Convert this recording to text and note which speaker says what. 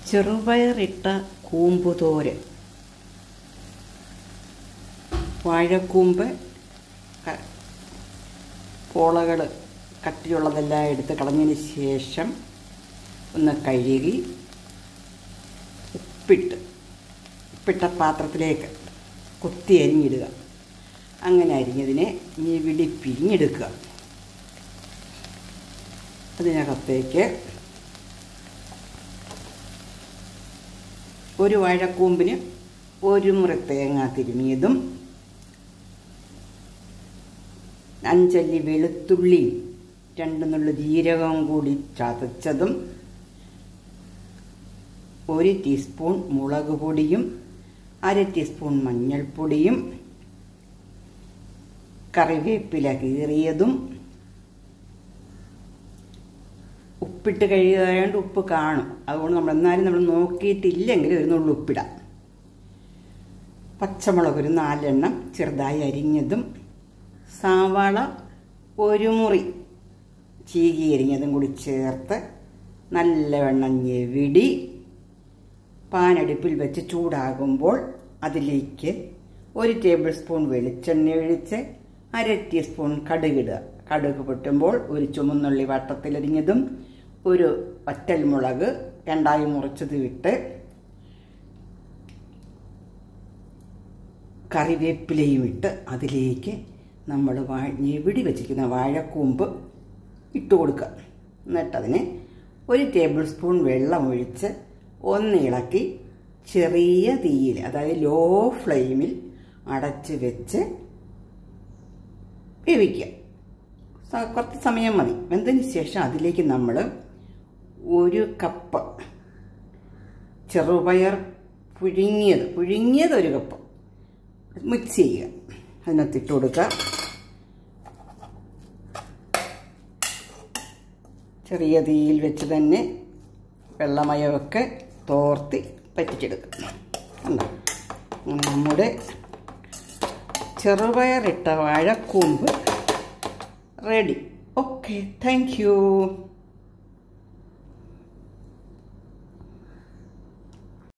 Speaker 1: ചെറുപയറിട്ട കൂമ്പുതോരൻ വാഴക്കൂമ്പ് ക- പോളകൾ കട്ടിയുള്ളതെല്ലാം എടുത്ത് കളഞ്ഞതിന് ശേഷം ഒന്ന് കഴുകി ഉപ്പിട്ട് ഉപ്പിട്ട പാത്രത്തിലേക്ക് കുത്തി അരിഞ്ഞിടുക അങ്ങനെ അരിഞ്ഞതിനെ ഞെവിടി പിരിഞ്ഞെടുക്കുക അതിനകത്തേക്ക് ഒരു വാഴക്കൂമ്പിന് ഒരു മുറി തേങ്ങ തിരുമിയതും അഞ്ചല്ലി വെളുത്തുള്ളിയും രണ്ട് നുള്ളു ജീരകവും കൂടി ചതച്ചതും ഒരു ടീസ്പൂൺ മുളക് പൊടിയും അര ടീസ്പൂൺ മഞ്ഞൾപ്പൊടിയും കറിവേപ്പില കീറിയതും ഉപ്പിട്ട് കഴുകിയതായതുകൊണ്ട് ഉപ്പ് കാണും അതുകൊണ്ട് നമ്മൾ എന്നാലും നമ്മൾ നോക്കിയിട്ടില്ലെങ്കിൽ ഒരു നുള്ളു ഉപ്പിടാം പച്ചമുളക് ഒരു നാലെണ്ണം ചെറുതായി അരിഞ്ഞതും സവാള ഒരു മുറി ചീകി അരിഞ്ഞതും കൂടി ചേർത്ത് നല്ലവണ്ണം ഞെവിടി പാനടുപ്പിൽ വെച്ച് ചൂടാകുമ്പോൾ അതിലേക്ക് ഒരു ടേബിൾ സ്പൂൺ വെളിച്ചെണ്ണ ഒഴിച്ച് അര ടീസ്പൂൺ കടുകിടുക കടുക് പൊട്ടുമ്പോൾ ഒരു ചുമന്നുള്ളി വട്ടത്തിലരിഞ്ഞതും ഒരു വറ്റൽമുളക് രണ്ടായി മുറിച്ചത് ഇട്ട് കറിവേപ്പിലയും ഇട്ട് അതിലേക്ക് നമ്മൾ വാ ഞെവിടി വെച്ചിരിക്കുന്ന വാഴക്കൂമ്പ് ഇട്ട് കൊടുക്കുക എന്നിട്ടതിന് ഒരു ടേബിൾ സ്പൂൺ വെള്ളം ഒഴിച്ച് ഒന്ന് ഇളക്കി ചെറിയ തീയിൽ അതായത് ലോ ഫ്ലെയിമിൽ അടച്ച് വെച്ച് വേവിക്കുക സ- കുറച്ച് സമയം മതി വെന്തതിന് ശേഷം അതിലേക്ക് നമ്മൾ ഒരു കപ്പ് ചെറുപയർ പുഴുങ്ങിയത് പുഴുങ്ങിയത് ഒരു കപ്പ് മിക്സ് ചെയ്യുക അതിനകത്ത് ഇട്ട് കൊടുക്കുക ചെറിയ തീയിൽ വെച്ച് തന്നെ വെള്ളമയമൊക്കെ തോർത്തി പറ്റിച്ചെടുക്കുക കണ്ടോ അങ്ങനെ നമ്മുടെ ചെറുപയറിട്ട വാഴക്കൂമ്പ് റെഡി ഓക്കെ താങ്ക് യു